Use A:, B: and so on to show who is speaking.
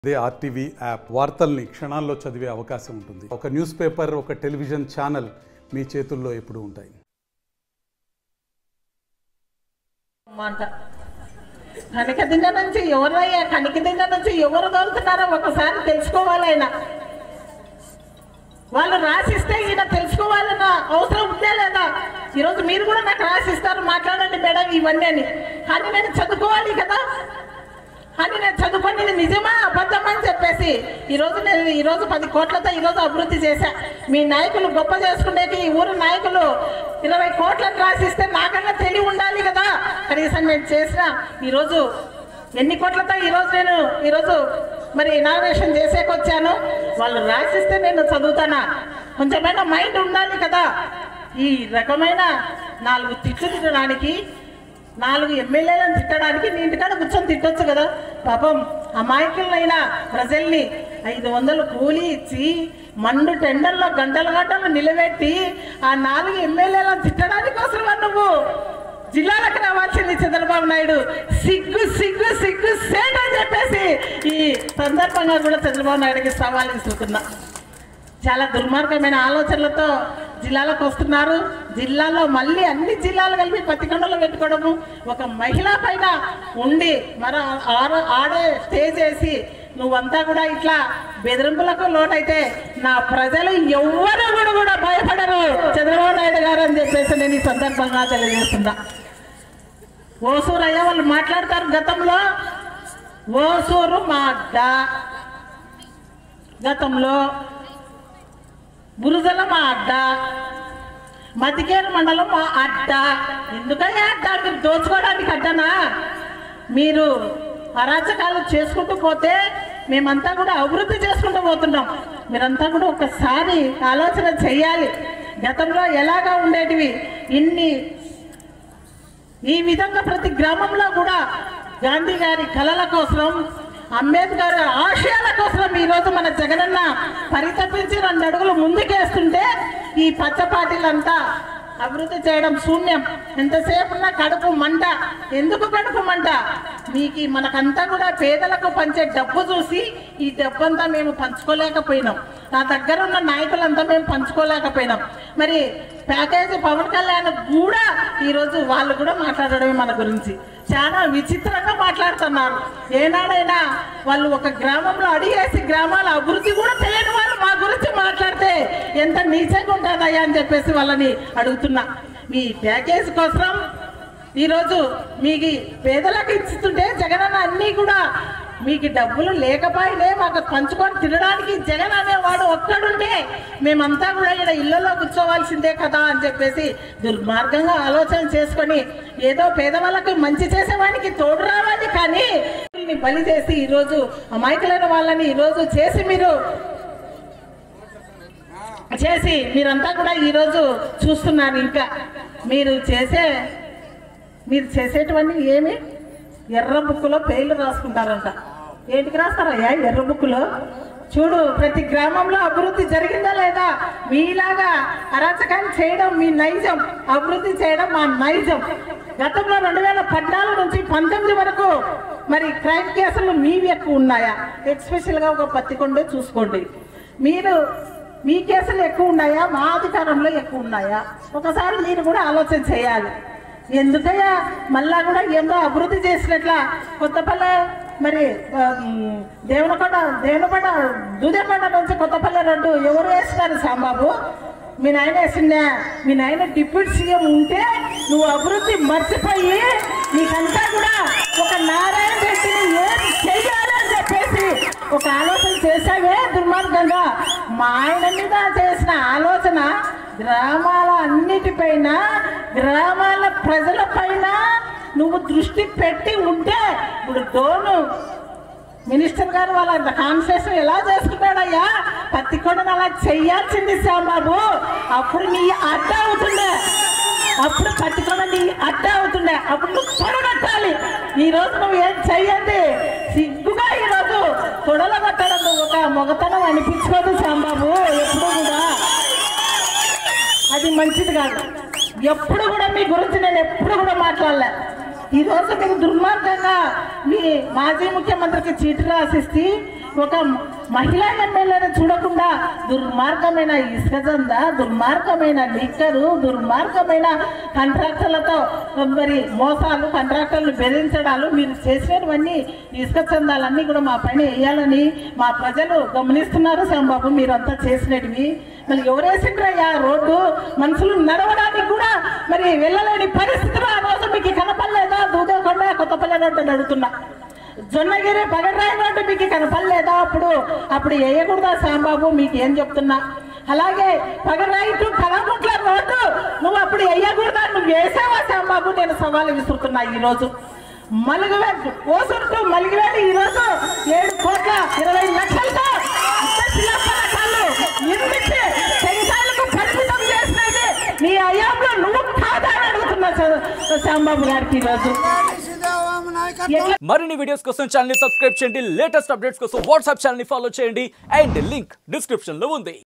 A: అదే RTV app వార్తల్ని క్షణాల్లో చదివే అవకాశం ఉంటుంది ఒక న్యూస్ పేపర్ ఒక టెలివిజన్ ఛానల్ మీ చేతుల్లో ఎప్పుడూ ఉంటాయి
B: మాట కనిక దిండ నుంచి ఎవరయ్యా కనిక దిండ నుంచి ఎవరు దొరుకుతున్నారో ఒకసారి తెలుసుకోవాలి ఆయన వాళ్ళు రాసిస్తే ఈయన తెలుసుకోవాలన్న అవసరం ఉందే లేదా ఈరోజు మీరు కూడా నాకు రాసిస్తారు మాట్లాడండి మేడం ఇవన్నీ అని కానీ నేను చదువుకోవాలి కదా అని నేను చదువుకొని ఇది నిజమా అబద్ధమా అని చెప్పేసి ఈరోజు నేను ఈరోజు పది కోట్లతో ఈరోజు అభివృద్ధి చేశా మీ నాయకులు గొప్ప చేసుకునేకి ఈ ఊరు నాయకులు ఇరవై కోట్లను రాసిస్తే నాకన్నా తెలివి ఉండాలి కదా కనీసం నేను చేసిన ఈరోజు ఎన్ని కోట్లతో ఈరోజు నేను ఈరోజు మరి ఇనాగ్రేషన్ చేసేకొచ్చాను వాళ్ళు రాసిస్తే నేను చదువుతానా కొంచెమైనా మైండ్ ఉండాలి కదా ఈ రకమైన నాలుగు తిట్లు తినడానికి నాలుగు ఎమ్మెల్యేలను తిట్టడానికి నీ ఇంటికాడ కూర్చొని తిట్టొచ్చు కదా పాపం అమాయకులైన ప్రజల్ని ఐదు వందలు కూలీ ఇచ్చి మండు టెండర్లో గంటల గంటలు నిలబెట్టి ఆ నాలుగు ఎమ్మెల్యేలను తిట్టడానికి కోసమా నువ్వు జిల్లాలకు రావాల్సింది చంద్రబాబు నాయుడు సిగ్గు సిగ్గు సిగ్గు సేట్ అని చెప్పేసి ఈ సందర్భంగా కూడా చంద్రబాబు నాయుడుకి సవాల్ ఇస్తున్నా చాలా దుర్మార్గమైన ఆలోచనలతో జిల్లాలకు వస్తున్నారు జిల్లాలో మళ్ళీ అన్ని జిల్లాలు కలిపి పత్తికొండలో పెట్టుకోవడము ఒక మహిళ పైన ఉండి మన ఆడ ఆడే స్టేజ్ వేసి నువ్వంతా కూడా ఇట్లా బెదిరింపులకు లోటైతే నా ప్రజలు ఎవ్వరు కూడా కూడా భయపడరు చంద్రబాబు నాయుడు గారు అని చెప్పేసి నేను ఈ సందర్భంగా తెలియజేస్తున్నా ఓసూరు అయ్యా వాళ్ళు మాట్లాడతారు గతంలో ఓసూరు మా అడ్డ గతంలో బురదల మా అడ్డ మతికేరు మండలం మా అడ్డ ఎందుకయ్యా అడ్డ మీరు దోచుకోవడానికి అడ్డనా మీరు అరాచకాలు చేసుకుంటూ పోతే మేమంతా కూడా అభివృద్ధి చేసుకుంటూ పోతున్నాం మీరంతా కూడా ఒకసారి ఆలోచన చెయ్యాలి గతంలో ఎలాగా ఉండేటివి ఇన్ని ఈ విధంగా ప్రతి గ్రామంలో కూడా గాంధీ గారి కళల కోసం అంబేద్కర్ ఆశయాల కోసం ఈరోజు మన జగనన్న పరితపించి రెండు అడుగులు ముందుకేస్తుంటే ఈ పచ్చ పార్టీలంతా అభివృద్ధి చేయడం శూన్యం ఎంతసేపు ఉన్న కడుపు మంట ఎందుకు కడుపు మంట మీకు ఈ మనకంతా కూడా పేదలకు పంచే డబ్బు చూసి ఈ డబ్బంతా మేము పంచుకోలేకపోయినాం నా దగ్గర ఉన్న నాయకులంతా మేము పంచుకోలేకపోయినాం మరి ప్యాకేజీ పవన్ కళ్యాణ్ కూడా ఈరోజు వాళ్ళు కూడా మాట్లాడడమే మన గురించి చాలా విచిత్రంగా మాట్లాడుతున్నారు ఏనాడైనా వాళ్ళు ఒక గ్రామంలో అడిగేసి గ్రామాల అభివృద్ధి కూడా తెలియని వాళ్ళు మా గురించి మాట్లాడితే ఎంత నీచంగా ఉంటుందయ్యా అని చెప్పేసి వాళ్ళని అడుగుతున్నా మీ ప్యాకేజ్ కోసం ఈరోజు మీకు పేదలకు ఇస్తుంటే జగనన్న అన్నీ కూడా మీకు డబ్బులు లేకపోయినే మాకు పంచుకొని తినడానికి జగన్ అనేవాడు ఒక్కడుంటే మేమంతా కూడా ఇక్కడ ఇళ్లలో కూర్చోవాల్సిందే కదా అని చెప్పేసి దుర్మార్గంగా ఆలోచన చేసుకొని ఏదో పేదవాళ్ళకి మంచి చేసేవాడికి తోడు రావాలి కానీ వీళ్ళని బలి చేసి ఈరోజు అమాయకులైన వాళ్ళని ఈరోజు చేసి మీరు చేసి మీరంతా కూడా ఈరోజు చూస్తున్నారు ఇంకా మీరు చేసే మీరు చేసేటివన్నీ ఏమి ఎర్ర బుక్కులో పేర్లు రాసుకుంటారంట ఏంటికి రాస్తారయ్యా ఎర్ర బుక్కులో చూడు ప్రతి గ్రామంలో అభివృద్ధి జరిగిందా లేదా మీలాగా అరాచకాన్ని చేయడం మీ నైజం అభివృద్ధి చేయడం మా నైజం గతంలో రెండు వేల పద్నాలుగు నుంచి పంతొమ్మిది వరకు మరి క్రైమ్ కేసులు మీవి ఎక్కువ ఉన్నాయా ఎక్స్పెషల్గా ఒక పత్తికొండే చూసుకోండి మీరు మీ కేసులు ఎక్కువ ఉన్నాయా మా అధికారంలో ఎక్కువ ఉన్నాయా ఒకసారి మీరు కూడా ఆలోచన చేయాలి ఎందుకయ్యా మళ్ళా కూడా ఏందో అభివృద్ధి చేసినట్ల కొత్తపల్లె మరి ఆ, మ్, దేవనకొండ దేవనకొండ దూదేకొండ నుంచి కొత్తపల్లె రోడ్డు ఎవరు వేసినారు సాంబాబు మీ నాయన వేసిందా మీ నాయన డిప్యూటీ సీఎం ఉంటే నువ్వు అభివృద్ధి మర్చిపోయి నీకంతా కూడా ఒక నారాయణ రెడ్డిని ఏం చెయ్యాలి అని చెప్పేసి ఒక ఆలోచన చేసావే దుర్మార్గంగా మా ఆయన మీద చేసిన ఆలోచన గ్రామాల అన్నిటిపైన గ్రామాల ప్రజల పైన నువ్వు దృష్టి పెట్టి ఉంటే ఇప్పుడు డోను మినిస్టర్ గారు వాళ్ళ కాన్సెషన్ ఎలా చేసుకున్నాడయ్యా పత్తికొండను అలా చెయ్యాల్సింది శ్యాంబాబు అప్పుడు నీ అడ్డ అవుతుండే అప్పుడు పత్తికొండ నీ అడ్డ అవుతుండే అప్పుడు నువ్వు తొడగట్టాలి ఈ రోజు నువ్వు ఏం చెయ్యండి సిగ్గుగా ఈ రోజు తొడలగట్టడం ఒక మొగతనం అనిపించుకోదు శ్యాంబాబు ఎప్పుడు కూడా అది మంచిది కాదు ఎప్పుడు కూడా మీ గురించి నేను ఎప్పుడు కూడా మాట్లాడలే ఈ రోజు మీరు దుర్మార్గంగా మీ మాజీ ముఖ్యమంత్రికి చీటి రాసిస్తే ఒక మహిళా ఎమ్మెల్యేని చూడకుండా దుర్మార్గమైన ఇసుక చంద దుర్మార్గమైన లిక్కరు దుర్మార్గమైన కాంట్రాక్టర్లతో మరి మోసాలు కాంట్రాక్టర్లు బెదిరించడాలు మీరు చేసినవన్నీ ఇసుక చందాలన్నీ కూడా మా పైన వేయాలని మా ప్రజలు గమనిస్తున్నారు శ్యాంబాబు మీరంతా చేసినవి మరి ఎవరేసిండ్రయ్యా రోడ్డు మనుషులు నడవడానికి కూడా మరి వెళ్ళలేని పరిస్థితులు ఆ రోజు మీకు కనపడలేదా దూదేకొండ కొత్తపల్లి రోడ్డు నడుతున్నా జొన్నగిరి పగడ్రాయి రోడ్డు మీకు కనపడలేదా అప్పుడు అప్పుడు వేయకూడదా శ్యాంబాబు మీకు ఏం చెప్తున్నా అలాగే పగడ్రాయి టు కలగుట్ల రోడ్డు నువ్వు అప్పుడు వేయకూడదా నువ్వు వేసావా శ్యాంబాబు నేను సవాలు విసురుతున్నా ఈ రోజు మలుగువేలు ఓసూరు టు మలుగువేలు ఈ రోజు ఏడు కోట్ల ఇరవై లక్షలతో అంత శిలాఫలకాలు నిర్మించి శంఖాలకు పరిమితం చేసినది నీ అయ్యాంలో నువ్వు కాదా అని అడుగుతున్నా శ్యాంబాబు గారికి ఈ రోజు ఎట్లా
C: మరిన్ని వీడియోస్ కోసం ఛానల్ సబ్స్క్రైబ్ చేయండి లేటెస్ట్ అప్డేట్స్ కోసం వాట్సాప్ ఛానల్ ఫాలో చేయండి అండ్ లింక్ డిస్క్రిప్షన్ లో ఉంది